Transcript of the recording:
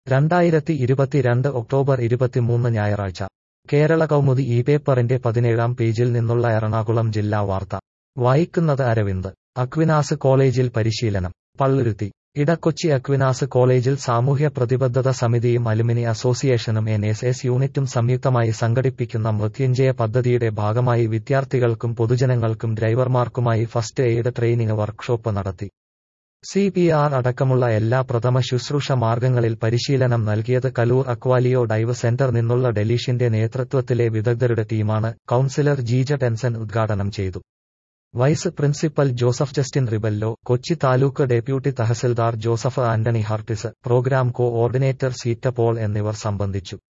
രണ്ടായിരത്തി ഇരുപത്തിരണ്ട് ഒക്ടോബർ ഇരുപത്തിമൂന്ന് ഞായറാഴ്ച കേരള കൗമുദി ഈ പേപ്പറിന്റെ പതിനേഴാം പേജിൽ നിന്നുള്ള എറണാകുളം ജില്ലാ വാർത്ത വായിക്കുന്നത് അരവിന്ദ് അക്വിനാസ് കോളേജിൽ പരിശീലനം പള്ളുരുത്തി ഇടക്കൊച്ചി അക്വിനാസ് കോളേജിൽ സാമൂഹ്യ പ്രതിബദ്ധത സമിതിയും അലുമിനി അസോസിയേഷനും എൻ എസ് എസ് യൂണിറ്റും സംയുക്തമായി സംഘടിപ്പിക്കുന്ന മൃത്യുഞ്ജയ പദ്ധതിയുടെ ഭാഗമായി വിദ്യാർത്ഥികൾക്കും പൊതുജനങ്ങൾക്കും ഡ്രൈവർമാർക്കുമായി ഫസ്റ്റ് എയ്ഡ് ട്രെയിനിങ് വർക്ക്ഷോപ്പ് നടത്തി സി പി ആർ അടക്കമുള്ള എല്ലാ പ്രഥമ ശുശ്രൂഷ മാർഗങ്ങളിൽ പരിശീലനം നൽകിയത് കലൂർ അക്വാലിയോ ഡൈവ് സെന്റർ നിന്നുള്ള ഡെലീഷിന്റെ നേതൃത്വത്തിലെ വിദഗ്ധരുടെ ടീമാണ് കൌൺസിലർ ജീജ ടെൻസൻ ഉദ്ഘാടനം ചെയ്തു vice principal Joseph Justin Rebello Kochi taluk deputy tahsildar Joseph Antony ഹർട്ടിസ് programme coordinator Sita Paul എന്നിവർ സംബന്ധിച്ചു